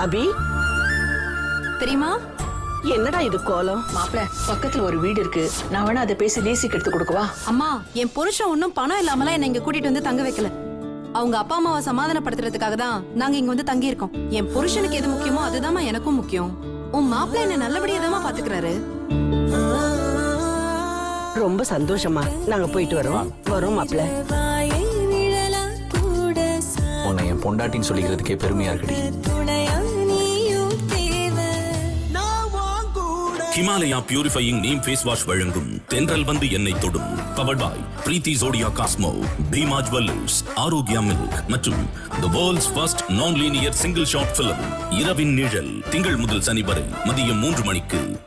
அபி தெரியுமா என்னடா இது கோலம் மாப்பிள பக்கத்துல ஒரு வீடு இருக்கு நான் வேணா அதை பேசி லீஸுக்கு எடுத்து கொடுக்கவா அம்மா என் புருஷன் ஒன்னும் பணம் இல்லாமலாம் என்ன இங்க கூட்டிட்டு வந்து தங்க வைக்கல அவங்க அப்பா அம்மாவை சமாதானப்படுத்துறதுக்காக தான் நாங்க இங்க வந்து தங்கி இருக்கோம் என் புருஷனுக்கு எது முக்கியமோ அதுதாம்மா எனக்கும் முக்கியம் உன் மாப்பிள்ளை என்ன நல்லபடியா தான் பாத்துக்கிறாரு ரொம்ப சந்தோஷமா நாங்க போயிட்டு வரோம் வரோம் மாப்ள உன்னை என் பொண்டாட்டின்னு சொல்லிக்கிறதுக்கே பெருமையா இருக்குடி Himalaya purifying neem face wash வழங்கும் தென்றல் வந்து என்னை தொடும் பவர்ட் பாய் பிரீத்தி ஜோடியா Cosmo Bhima jewellers Arokya milk மற்றும் the world's first non linear single shot film Iravin Nizhal திங்கள் முதல் சனி வரை மதியம் மூன்று மணிக்கு